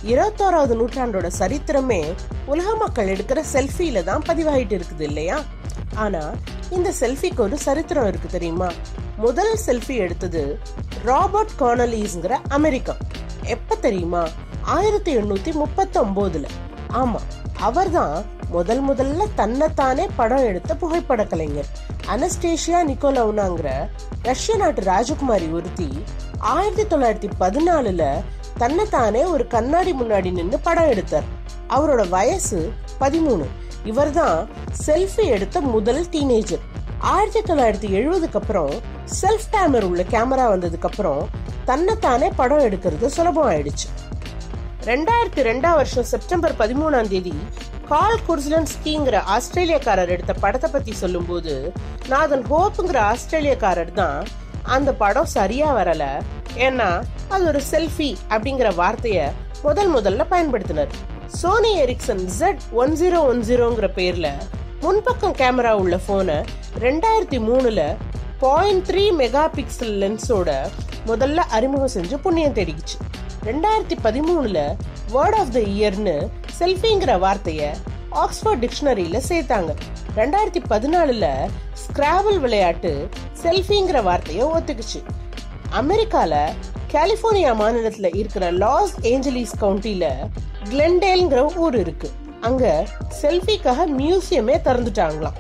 இருபத்தோராவது நூற்றாண்டோட சரித்திரமே உலக மக்கள் எடுக்கிற செல்ஃபில தான் பதிவாயிட்டு இருக்குது இல்லையா ஆனா இந்த செல்ஃபிக்கு ஒரு சரித்திரம் இருக்கு தெரியுமா முதல் செல்ஃபி எடுத்தது ராபர்ட் கார்னலீஸ்ங்கிற அமெரிக்கா எப்ப தெரியுமா ஆயிரத்தி எண்ணூத்தி முப்பத்தி ஒன்பதுல ஆமா அவர்தான் முதல் முதல்ல தன்னைத்தானே படம் எடுத்த புகைப்பட கலைஞர் அனஸ்டேஷியா நிக்கோலவுனாங்கிற ரஷ்ய நாட்டு ராஜகுமாரி ஒருத்தி ஆயிரத்தி தொள்ளாயிரத்தி பதினாலுல தன்னைத்தானே ஒரு கண்ணாடி முன்னாடி நின்று படம் எடுத்தார் அவரோட வயசு பதிமூணு இவர்தான் செல்ஃபி எடுத்த முதல் டீனேஜர் ஆயிரத்தி தொள்ளாயிரத்தி எழுபதுக்கு அப்புறம் செல்ஃப் டேமர் உள்ள கேமரா வந்ததுக்கு அப்புறம் தன்னைத்தானே படம் எடுக்கிறது சுலபம் ஆயிடுச்சு ரெண்டாயிரத்தி ரெண்டாம் வருஷம் செப்டம்பர் பதிமூணாம் தேதி கால் குர்ஸ்லன்ஸ்கிங்கிற ஆஸ்திரேலியக்காரர் எடுத்த படத்தை பத்தி சொல்லும்போது நாதன் ஹோப்புங்கிற ஆஸ்திரேலியக்காரர் தான் அந்த படம் சரியா வரல ஏன்னா அது ஒரு செல்ஃபி அப்படிங்கிற வார்த்தைய முதல் முதல்ல பயன்படுத்தினார் Sony Ericsson Z one zero one ஜீரோங்கிற பேர்ல முன்பக்கம் கேமரா உள்ள போனை ரெண்டாயிரத்தி மூணுல பாயிண்ட் த்ரீ மெகா பிக்சல் லென்ஸோட முதல்ல அறிமுகம் செஞ்சு புண்ணியம் தேடிக்குச்சு ரெண்டாயிரத்தி பதிமூணுல வேர்ட் ஆஃப் த இயர்னு செல்ஃபிங்கிற வார்த்தைய ஆக்ஸ்போர்ட் டிக்ஷனரியில சேர்த்தாங்க ரெண்டாயிரத்தி பதினாலுல ஸ்கிராபிள் விளையாட்டு செல்ஃபிங்கிற வார்த்தைய ஒத்துக்குச்சு அமெரிக்கால கலிபோர்னியா மாநிலத்துல இருக்கிற லாஸ் ஏஞ்சலிஸ் கவுண்டில கிளென்டேல்ங்கிற ஊர் இருக்கு அங்க செல்ஃபிக்காக மியூசியமே திறந்துட்டாங்களாம்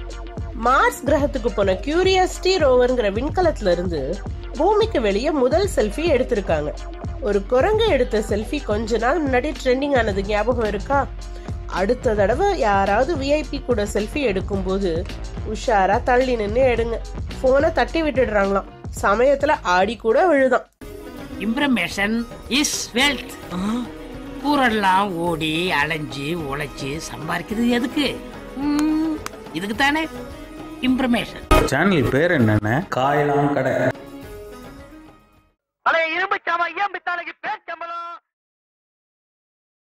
மார்ஸ் கிரகத்துக்கு போன கியூரியாசிட்டி ரோவர்ங்கிற விண்கலத்துல இருந்து பூமிக்கு வெளியே முதல் செல்ஃபி எடுத்திருக்காங்க ஒரு குரங்கு எடுத்த செல்ஃபி கொஞ்ச நாள் முன்னாடி ட்ரெண்டிங் ஆனது ஞாபகம் இருக்கா அடுத்த தடவை யாராவது விஐபி கூட செல்ஃபி எடுக்கும்போது உஷாரா தள்ளி நின்னு எடுங்க போனை தட்டி விட்டுடுறாங்களாம் சமயத்துல ஆடி கூட விழுதான் இம்ப்ரமேஷன் இஸ் வெல்த் ஊரெல்லாம் ஓடி அலைஞ்சு உழைச்சு சம்பாதிக்கிறது எதுக்கு ம், இதுக்கு தானே இம்ப்ரமேஷன் சேனல் பேர் என்னென்ன காயலாம் கடை பழைய இரும்பு சாமா ஏன் பித்தாளைக்கு